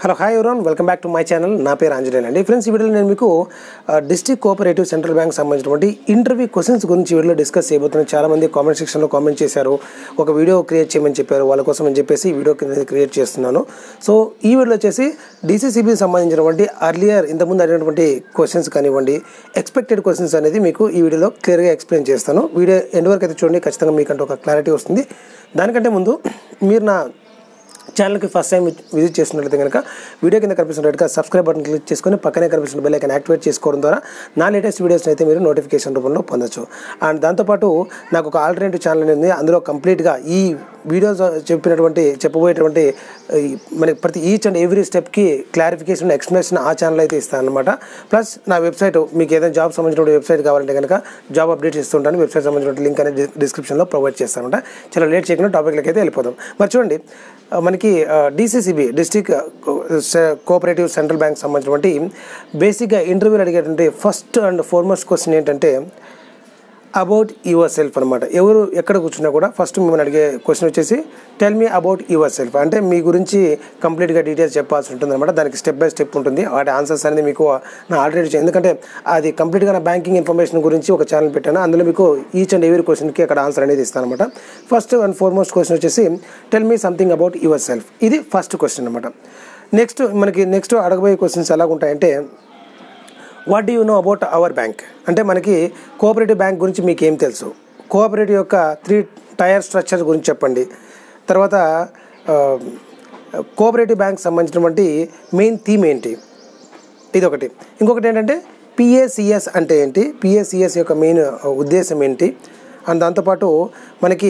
hello hi everyone welcome back to my channel నా పేరు ఆంజనేయులు అండి ఫ్రెండ్స్ ఈ వీడియోలో నేను మీకు డిస్ట్రిక్ట్ కోఆపరేటివ్ సెంట్రల్ బ్యాంక్ సంబంధించినటువంటి ఇంటర్వ్యూ క్వశ్చన్స్ గురించి ఈ వీడియోలో డిస్కస్ చేయబోతున్నాను చాలా మంది కామెంట్ సెక్షన్లో కామెంట్ చేశారు ఒక వీడియో క్రియేట్ చేయమని చెప్పారు వాళ్ళ కోసం అని చెప్పేసి ఈ వీడియో క్రియేట్ చేస్తున్నాను సో ఈ వీడియోలో వచ్చేసి డీసీసీబీకి సంబంధించినటువంటి అర్లియర్ ఇంతకుముందు అడిగినటువంటి క్వశ్చన్స్ కానివ్వండి ఎక్స్పెక్టెడ్ క్వశ్చన్స్ అనేది మీకు ఈ వీడియోలో క్లియర్గా ఎక్స్ప్లెయిన్ చేస్తాను వీడియో ఎండ్ వరకు అయితే చూడండి ఖచ్చితంగా మీకంటే ఒక క్లారిటీ వస్తుంది దానికంటే ముందు మీరు నా ఛానల్కి ఫస్ట్ టైం విజిట్ చేస్తున్నట్లయితే కనుక వీడియో కింద కనిపిస్తున్నట్టుగా సబ్స్క్రైబ్ బటన్ క్లిక్ చేసుకొని పక్కనే కనిపిస్తున్న బెల్ ఐకాన్ యాక్టివేట్ చేసుకోవడం ద్వారా నా లేటెస్ట్ వీడియోస్ అయితే మీరు నోటిఫికేషన్ రూపంలో పొందొచ్చు అండ్ దాంతోపాటు నాకు ఒక ఆల్టర్నేటివ్ ఛానల్ అనేది ఉంది అందులో కంప్లీట్గా ఈ వీడియోస్ చెప్పినటువంటి చెప్పబోయేటువంటి ఈ మనకి ప్రతి ఈచ్ అండ్ ఎవ్రీ స్టెప్కి క్లారిఫికేషన్ ఎక్స్ప్లెనేషన్ ఆ ఛానల్ అయితే ఇస్తాను అనమాట ప్లస్ నా వెబ్సైట్ మీకు ఏదైనా జాబ్ సంబంధించిన వెబ్సైట్ కావాలంటే కనుక జాబ్ అప్డేట్స్ ఇస్తుంటాను వెబ్సైట్ సంబంధించిన లింక్ అనేది డిస్క్రిప్షన్లో ప్రొవైడ్ చేస్తాను అనమాట చాలా లేట్ చేయకుండా టాపిక్లకి అయితే వెళ్ళిపోదాం మరి చూడండి ఆ, మనకి DCCB district cooperative central bank సంబంధించినటువంటి బేసిక్గా ఇంటర్వ్యూలు అడిగేటువంటి ఫస్ట్ అండ్ ఫార్మోస్ట్ క్వశ్చన్ ఏంటంటే అబౌట్ యువర్ సెల్ఫ్ అనమాట ఎవరు ఎక్కడ కూర్చున్నా కూడా ఫస్ట్ మిమ్మల్ని అడిగే క్వశ్చన్ వచ్చేసి tell me about yourself అంటే మీ గురించి కంప్లీట్గా డీటెయిల్స్ చెప్పాల్సి ఉంటుంది అనమాట దానికి స్టెప్ బై స్టెప్ ఉంటుంది వాటి ఆన్సర్స్ అనేది మీకు నా ఆల్రెడీ ఎందుకంటే అది కంప్లీట్గా నా బ్యాంకింగ్ ఇన్ఫర్మేషన్ గురించి ఒక ఛానల్ పెట్టాను అందులో మీకు ఈచ్ అండ్ ఎవరి క్వశ్చన్కి అక్కడ ఆన్సర్ అనేది ఇస్తాను అనమాట ఫస్ట్ అండ్ ఫార్మోస్ట్ క్వశ్చన్ వచ్చేసి tell me something about yourself ఇది ఫస్ట్ క్వశ్చన్ అనమాట నెక్స్ట్ మనకి నెక్స్ట్ అడగబోయే క్వశ్చన్స్ ఎలాగుంటాయంటే what do you know about our bank అంటే మనకి కోఆపరేటివ్ బ్యాంక్ గురించి మీకు ఏం తెలుసు కోఆపరేటివ్ యొక్క త్రీ టైర్ స్ట్రక్చర్ గురించి చెప్పండి తర్వాత కోఆపరేటివ్ బ్యాంక్ సంబంధించినటువంటి మెయిన్ థీమ్ ఏంటి ఇది ఒకటి ఇంకొకటి ఏంటంటే పిఏసిఎస్ అంటే ఏంటి పిఏసిఎస్ యొక్క మెయిన్ ఉద్దేశం ఏంటి అండ్ దాంతోపాటు మనకి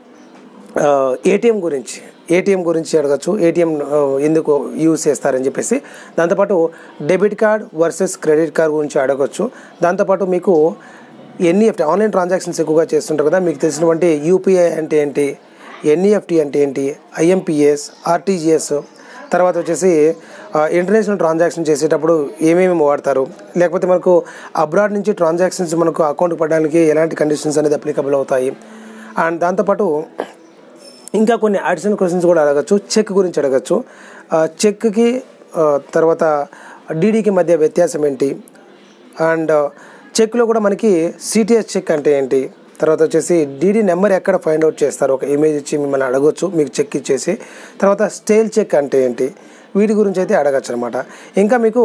ఏటీఎం గురించి ఏటీఎం గురించి అడగచ్చు ఏటీఎం ఎందుకు యూజ్ చేస్తారని చెప్పేసి దాంతోపాటు debit card versus credit card గురించి అడగచ్చు దాంతోపాటు మీకు ఎన్ఈఎఫ్టీ ఆన్లైన్ ట్రాన్సాక్షన్స్ ఎక్కువగా చేస్తుంటారు కదా మీకు తెలిసినటువంటి యూపీఐ అంటే ఏంటి ఎన్ఈఎఫ్టీ అంటే ఏంటి ఐఎంపిఎస్ ఆర్టీజీఎస్ తర్వాత వచ్చేసి ఇంటర్నేషనల్ ట్రాన్సాక్షన్ చేసేటప్పుడు ఏమేమి వాడతారు లేకపోతే మనకు అబ్రాడ్ నుంచి ట్రాన్సాక్షన్స్ మనకు అకౌంట్ పడడానికి ఎలాంటి కండిషన్స్ అనేది అప్లికబుల్ అవుతాయి అండ్ దాంతోపాటు ఇంకా కొన్ని అడిషనల్ క్వశ్చన్స్ కూడా అడగచ్చు చెక్ గురించి అడగచ్చు చెక్కి తర్వాత డీడీకి మధ్య వ్యత్యాసం ఏంటి అండ్ చెక్లో కూడా మనకి సిటిఎస్ చెక్ అంటే ఏంటి తర్వాత వచ్చేసి డీడీ నెంబర్ ఎక్కడ ఫైండ్ అవుట్ చేస్తారు ఒక ఇమేజ్ ఇచ్చి మిమ్మల్ని అడగొచ్చు మీకు చెక్ ఇచ్చేసి తర్వాత స్టేల్ చెక్ అంటే ఏంటి వీటి గురించి అయితే అడగచ్చు అనమాట ఇంకా మీకు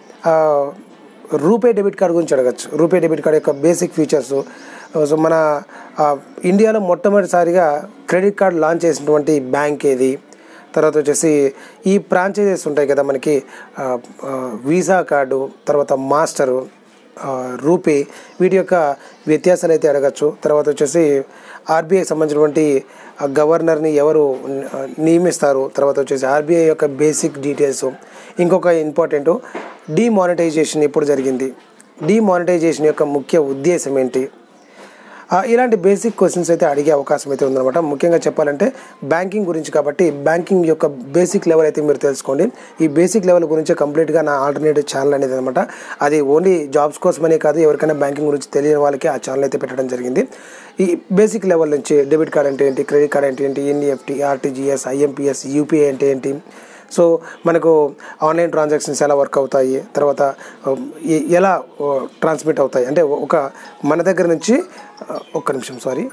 రూపే డెబిట్ కార్డ్ గురించి అడగచ్చు రూపే డెబిట్ కార్డ్ యొక్క బేసిక్ ఫీచర్స్ సో మన ఆ, ఇండియాలో మొట్టమొదటిసారిగా క్రెడిట్ కార్డ్ లాంచ్ చేసినటువంటి బ్యాంక్ ఏది తర్వాత వచ్చేసి ఈ ఫ్రాంచైజెస్ ఉంటాయి కదా మనకి ఆ, ఆ, వీసా కార్డు తర్వాత మాస్టరు ఆ, రూపే వీటి యొక్క వ్యత్యాసాలు అయితే అడగచ్చు తర్వాత వచ్చేసి ఆర్బీఐకి సంబంధించినటువంటి ఆ గవర్నర్ని ఎవరు ఆ, నియమిస్తారు తర్వాత వచ్చేసి ఆర్బీఐ యొక్క బేసిక్ డీటెయిల్స్ ఇంకొక ఇంపార్టెంట్ డీమానిటైజేషన్ ఎప్పుడు జరిగింది డీమానిటైజేషన్ యొక్క ముఖ్య ఉద్దేశం ఏంటి ఆ, ఇలాంటి బేసిక్ క్వశ్చన్స్ అయితే అడిగే అవకాశం అయితే ఉందన్నమాట ముఖ్యంగా చెప్పాలంటే బ్యాంకింగ్ గురించి కాబట్టి బ్యాంకింగ్ యొక్క బేసిక్ లెవెల్ అయితే మీరు తెలుసుకోండి ఈ బేసిక్ లెవెల్ గురించి కంప్లీట్గా నా ఆల్టర్నేటివ్ ఛానల్ అనేది అనమాట అది ఓన్లీ జాబ్స్ కోసమనే కాదు ఎవరికైనా బ్యాంకింగ్ గురించి తెలియని వాళ్ళకి ఆ ఛానల్ అయితే పెట్టడం జరిగింది ఈ బేసిక్ లెవెల్ నుంచి డెబిట్ కార్డ్ అంటే ఏంటి క్రెడిట్ కార్డ్ అంటే ఏంటి ఎన్ఈఎఫ్టీ ఆర్టీజీఎస్ ఐఎంపిఎస్ యూపీఐ అంటే ఏంటి సో మనకు ఆన్లైన్ ట్రాన్సాక్షన్స్ ఎలా వర్క్ అవుతాయి తర్వాత ఆ, ఎ- ఎలా ట్రాన్స్మిట్ అవుతాయి అంటే ఒక మన దగ్గర నుంచి ఆ, ఒక్క నిమిషం సారీ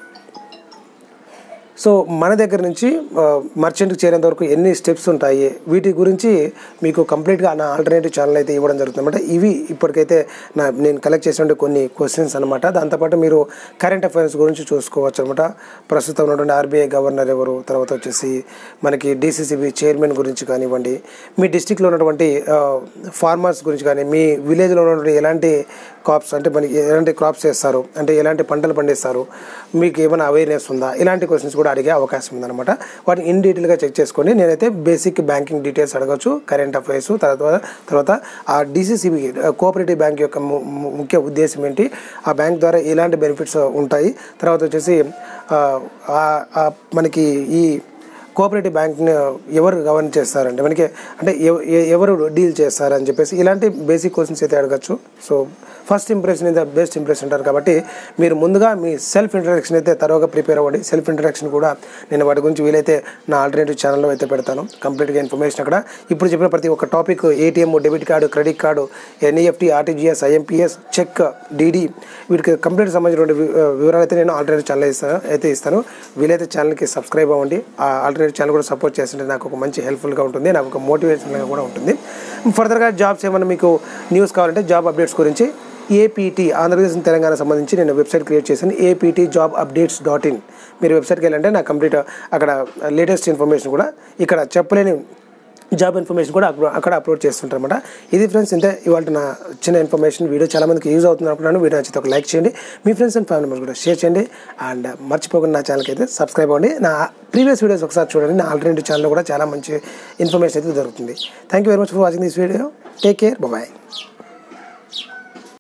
సో మన దగ్గర నుంచి మర్చెంట్కి చేరేంత వరకు ఎన్ని స్టెప్స్ ఉంటాయి వీటి గురించి మీకు కంప్లీట్గా నా ఆల్టర్నేటివ్ ఛానల్ అయితే ఇవ్వడం జరుగుతుంది అనమాట ఇవి ఇప్పటికైతే నా నేను కలెక్ట్ చేసినటువంటి కొన్ని క్వశ్చన్స్ అనమాట దాంతోపాటు మీరు కరెంట్ అఫైర్స్ గురించి చూసుకోవచ్చు అనమాట ప్రస్తుతం ఉన్నటువంటి ఆర్బీఐ గవర్నర్ ఎవరు తర్వాత వచ్చేసి మనకి డీసీసీబీ చైర్మన్ గురించి కానివ్వండి మీ డిస్టిక్లో ఉన్నటువంటి ఫార్మర్స్ గురించి కానీ మీ విలేజ్లో ఉన్నటువంటి ఎలాంటి క్రాప్స్ అంటే మనకి ఎలాంటి క్రాప్స్ చేస్తారు అంటే ఎలాంటి పంటలు పండిస్తారు మీకు ఏమైనా అవేర్నెస్ ఉందా ఇలాంటి క్వశ్చన్స్ కూడా అడిగే అవకాశం ఉందన్నమాట వాటిని ఇన్ డీటెయిల్గా చెక్ చేసుకొని నేనైతే బేసిక్ బ్యాంకింగ్ డీటెయిల్స్ అడగచ్చు కరెంట్ అఫైర్స్ తర్వాత తర్వాత ఆ డీసీసీబీ కోఆపరేటివ్ బ్యాంక్ యొక్క ము- ము- ముఖ్య ఉద్దేశం ఏంటి ఆ బ్యాంక్ ద్వారా ఎలాంటి బెనిఫిట్స్ ఉంటాయి తర్వాత వచ్చేసి ఆ, ఆ- ఆ మనకి ఈ కోఆపరేటివ్ బ్యాంక్ని ఎవరు గవర్న్ చేస్తారంటే మనకి అంటే ఎవ- ఎ- ఎవరు డీల్ చేస్తారని చెప్పేసి ఇలాంటి బేసిక్ క్వశ్చన్స్ అయితే అడగచ్చు so first impression is the best impression అంటారు కాబట్టి మీరు ముందుగా మీ సెల్ఫ్ ఇంట్రడక్షన్ అయితే తరువుగా ప్రిపేర్ అవ్వండి సెల్ఫ్ ఇంట్రడక్షన్ కూడా నేను వాటి గురించి వీలైతే నా ఆల్టర్నేటివ్ ఛానల్లో అయితే పెడతాను కంప్లీట్గా ఇన్ఫర్మేషన్ అక్కడ ఇప్పుడు చెప్పిన ప్రతి ఒక్క topic ATM debit card credit card NEFT RTGS IMPS cheque DD వీటికి కంప్లీట్ సంబంధించిన వి- వివరాలు అయితే నేను ఆల్టర్నేటివ్ ఛానల్ ఇస్తాను అయితే ఇస్తాను వీలైతే ఛానల్కి సబ్స్క్రైబ్ అవ్వండి ఆ ఆల్టర్నేటివ్ ఛానల్ కూడా సపోర్ట్ చేస్తుంటే నాకు ఒక మంచి హెల్ప్ఫుల్గా ఉంటుంది నాకు ఒక మోటివేషన్గా కూడా ఉంటుంది ఫర్దర్గా జాబ్స్ ఏమైనా మీకు న్యూస్ కావాలంటే జాబ్ అప్డేట్స్ గురించి ఏపీటీ ఆంధ్రప్రదేశ్ అండ్ తెలంగాణ సంబంధించి నేను వెబ్సైట్ క్రియేట్ చేశాను APT job updates dot in మీరు వెబ్సైట్కి వెళ్ళంటే నాకు కంప్లీట్ అక్కడ లేటెస్ట్ ఇన్ఫర్మేషన్ కూడా ఇక్కడ చెప్పలేని జాబ్ ఇన్ఫర్మేషన్ కూడా అక్కడ- అక్కడ అప్లోడ్ చేస్తుంటారు అనమాట ఇది ఫ్రెండ్స్ ఇంతే ఇవాళ నా చిన్న ఇన్ఫర్మేషన్ వీడియో చాలా మందికి యూజ్ అవుతుంది అనుకున్నాను వీడియో నచ్చితే ఒక లైక్ చేయండి మీ ఫ్రెండ్స్ అండ్ ఫ్యామిలీ మెంబర్స్ కూడా షేర్ చేయండి అండ్ మర్చిపోకుండా నా ఛానల్కి అయితే సబ్స్క్రైబ్ అవ్వండి నా ప్రీవియస్ వీడియోస్ ఒకసారి చూడండి నా ఆల్టర్నేటివ్ ఛానల్లో కూడా చాలా మంచి ఇన్ఫర్మేషన్ అయితే దొరుకుతుంది thank you very much for watching this video take care bye